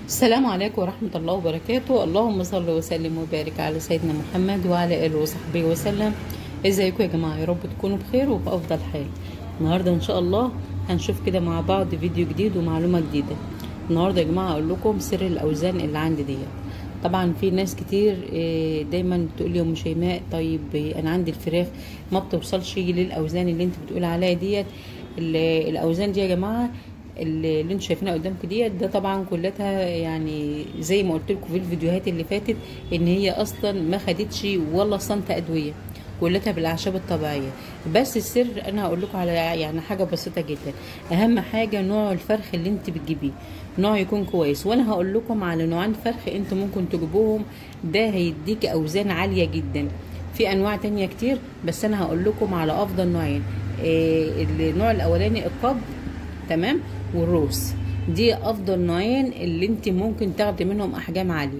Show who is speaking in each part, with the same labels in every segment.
Speaker 1: السلام عليكم ورحمة الله وبركاته اللهم صل وسلم وبارك على سيدنا محمد وعلى آله وصحبه وسلم ازيكم يا جماعة يا رب تكونوا بخير وفي أفضل حال النهاردة إن شاء الله هنشوف كده مع بعض فيديو جديد ومعلومة جديدة النهاردة يا جماعة أقول لكم سر الأوزان اللي عندي ديت طبعا في ناس كتير إيه، دايما بتقول لي يا ام شيماء طيب إيه، انا عندي الفراخ ما بتوصلش للاوزان اللي انت بتقول عليها ديت ال- الاوزان دي يا جماعه اللي اللي انتوا شايفينها قدامكم ديت ده طبعا كلها يعني زي ما قلت لكم في الفيديوهات اللي فاتت ان هي اصلا ما خدتش ولا سنت ادويه كلها بالاعشاب الطبيعيه بس السر انا هقول لكم على يعني حاجه بسيطه جدا اهم حاجه نوع الفرخ اللي انت بتجيبيه نوع يكون كويس وانا هقول لكم على نوعين فرخ انتوا ممكن تجيبوهم ده هيديك اوزان عاليه جدا في انواع تانية كتير بس انا هقول لكم على افضل نوعين إيه النوع الاولاني القب تمام والروس دي افضل نوعين اللي انت ممكن تاخدي منهم احجام عاليه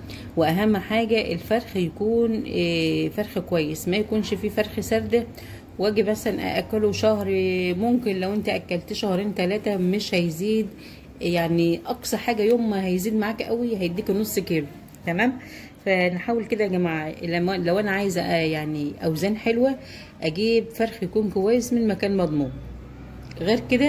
Speaker 1: واهم حاجه الفرخ يكون إيه، فرخ كويس ما يكونش فيه فرخ سرده واجي مثلا اكله شهر ممكن لو انت اكلت شهرين ثلاثه مش هيزيد يعني اقصى حاجه يوم ما هيزيد معاك قوي هيديك نص كيلو تمام فنحاول كده يا جماعه لما لو انا عايزه آه، يعني اوزان حلوه اجيب فرخ يكون كويس من مكان مضمون غير كده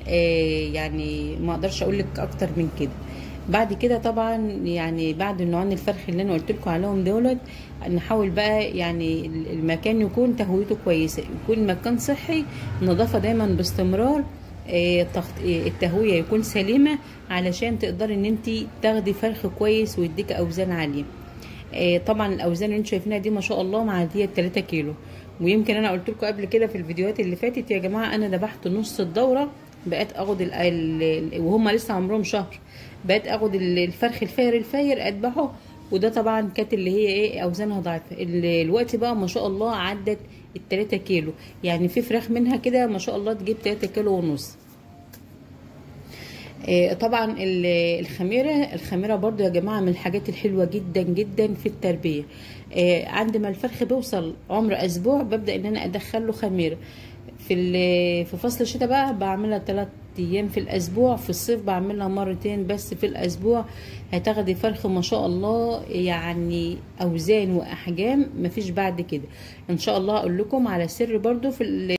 Speaker 1: آه، يعني ما اقدرش اقول لك اكتر من كده بعد كده طبعا يعني بعد النوعين الفرخ اللي انا قلت لكم عليهم دولت نحاول بقى يعني المكان يكون تهويته كويسه يكون مكان صحي نظافه دايما باستمرار آه، التخط- آه، التهويه يكون سليمه علشان تقدري ان انت تاخدي فرخ كويس ويديك اوزان عاليه آه، طبعا الاوزان اللي انتوا شايفينها دي ما شاء الله معديه 3 كيلو ويمكن انا قلت لكم قبل كده في الفيديوهات اللي فاتت يا جماعه انا ذبحت نص الدوره بقيت اخد ال ال وهم لسه عمرهم شهر بقيت اخد ال- الفرخ الفاير الفاير اذبحه وده طبعا كانت اللي هي ايه اوزانها ضعيفه ال- الوقت بقى ما شاء الله عدت ال 3 كيلو يعني في فراخ منها كده ما شاء الله تجيب 3 كيلو ونص آه، طبعا ال- الخميرة الخميرة برضو يا جماعة من الحاجات الحلوة جدا جدا في التربية آه، عند ما الفرخ بيوصل عمر اسبوع ببدأ ان انا ادخل له خميرة في ال- في فصل الشتاء بقى بعملها ثلاث ايام في الاسبوع في الصيف بعملها مرتين بس في الاسبوع هتاخدي فرخ ما شاء الله يعني اوزان واحجام مفيش بعد كده ان شاء الله اقول لكم على سر برضو في ال-